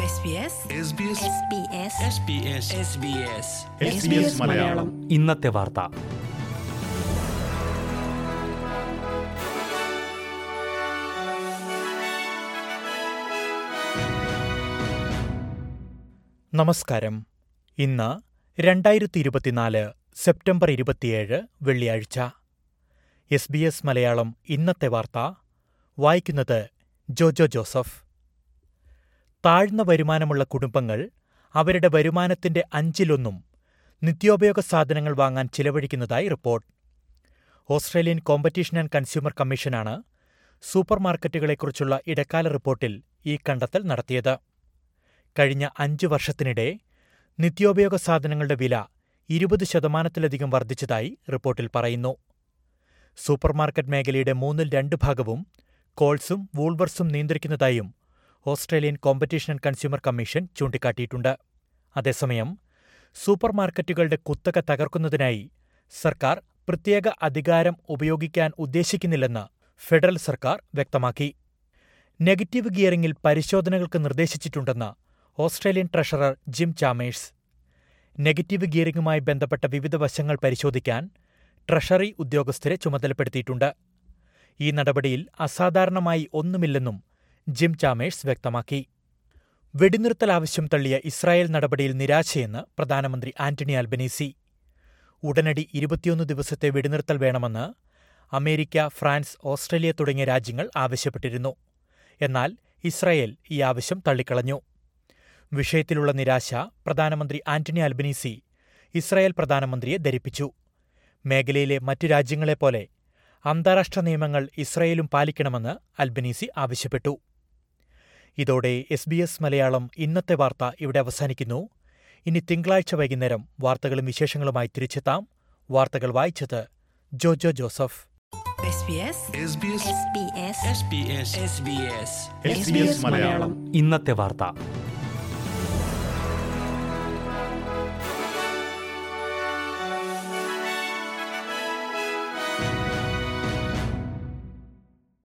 SBS SBS Malayalam ഇന്നത്തെ വാർത്ത നമസ്കാരം ഇന്ന് രണ്ടായിരത്തി ഇരുപത്തിനാല് സെപ്റ്റംബർ ഇരുപത്തിയേഴ് വെള്ളിയാഴ്ച എസ് ബി എസ് മലയാളം ഇന്നത്തെ വാർത്ത വായിക്കുന്നത് ജോജോ ജോസഫ് താഴ്ന്ന വരുമാനമുള്ള കുടുംബങ്ങൾ അവരുടെ വരുമാനത്തിന്റെ അഞ്ചിലൊന്നും നിത്യോപയോഗ സാധനങ്ങൾ വാങ്ങാൻ ചിലവഴിക്കുന്നതായി report Australian competition and consumer കമ്മീഷനാണ് സൂപ്പർമാർക്കറ്റുകളെക്കുറിച്ചുള്ള ഇടക്കാല റിപ്പോർട്ടിൽ ഈ കണ്ടെത്തൽ നടത്തിയത് കഴിഞ്ഞ അഞ്ചു വർഷത്തിനിടെ നിത്യോപയോഗ സാധനങ്ങളുടെ വില ഇരുപത് ശതമാനത്തിലധികം വർദ്ധിച്ചതായി റിപ്പോർട്ടിൽ പറയുന്നു സൂപ്പർമാർക്കറ്റ് മേഖലയുടെ മൂന്നിൽ രണ്ട് ഭാഗവും കോൾസും വൂൾവർസും നിയന്ത്രിക്കുന്നതായും Australian competition and consumer commission ചൂണ്ടിക്കാട്ടിയിട്ടുണ്ട് അതേസമയം സൂപ്പർമാർക്കറ്റുകളുടെ കുത്തക തകർക്കുന്നതിനായി സർക്കാർ പ്രത്യേക അധികാരം ഉപയോഗിക്കാൻ ഉദ്ദേശിക്കുന്നില്ലെന്ന് ഫെഡറൽ സർക്കാർ വ്യക്തമാക്കി നെഗറ്റീവ് ഗിയറിംഗിൽ പരിശോധനകൾക്ക് നിർദ്ദേശിച്ചിട്ടുണ്ടെന്ന് Australian treasurer Jim Chalmers negative ഗിയറിംഗുമായി ബന്ധപ്പെട്ട വിവിധ വശങ്ങൾ പരിശോധിക്കാൻ ട്രഷറി ഉദ്യോഗസ്ഥരെ ചുമതലപ്പെടുത്തിയിട്ടുണ്ട് ഈ നടപടിയിൽ അസാധാരണമായി ഒന്നുമില്ലെന്നും ജിം ചാമേഴ്സ് വ്യക്തമാക്കി വെടിനിർത്തൽ ആവശ്യം തള്ളിയ ഇസ്രായേൽ നടപടിയിൽ നിരാശയെന്ന് പ്രധാനമന്ത്രി ആന്റണി അൽബനീസി ഉടനടി ഇരുപത്തിയൊന്ന് ദിവസത്തെ വെടിനിർത്തൽ വേണമെന്ന് അമേരിക്ക ഫ്രാൻസ് ഓസ്ട്രേലിയ തുടങ്ങിയ രാജ്യങ്ങൾ ആവശ്യപ്പെട്ടിരുന്നു എന്നാൽ ഇസ്രായേൽ ഈ ആവശ്യം തള്ളിക്കളഞ്ഞു വിഷയത്തിലുള്ള നിരാശ പ്രധാനമന്ത്രി ആന്റണി അൽബനീസി ഇസ്രായേൽ പ്രധാനമന്ത്രിയെ ധരിപ്പിച്ചു മേഖലയിലെ മറ്റു രാജ്യങ്ങളെപ്പോലെ അന്താരാഷ്ട്ര നിയമങ്ങൾ ഇസ്രയേലും പാലിക്കണമെന്ന് അൽബനീസി ആവശ്യപ്പെട്ടു ഇതോടെ എസ് ബി എസ് മലയാളം ഇന്നത്തെ വാർത്ത ഇവിടെ അവസാനിക്കുന്നു ഇനി തിങ്കളാഴ്ച വൈകുന്നേരം വാർത്തകളും വിശേഷങ്ങളുമായി തിരിച്ചെത്താം വാർത്തകൾ വായിച്ചത് ജോജോ ജോസഫ് SBS മലയാളം ഇന്നത്തെ വാർത്ത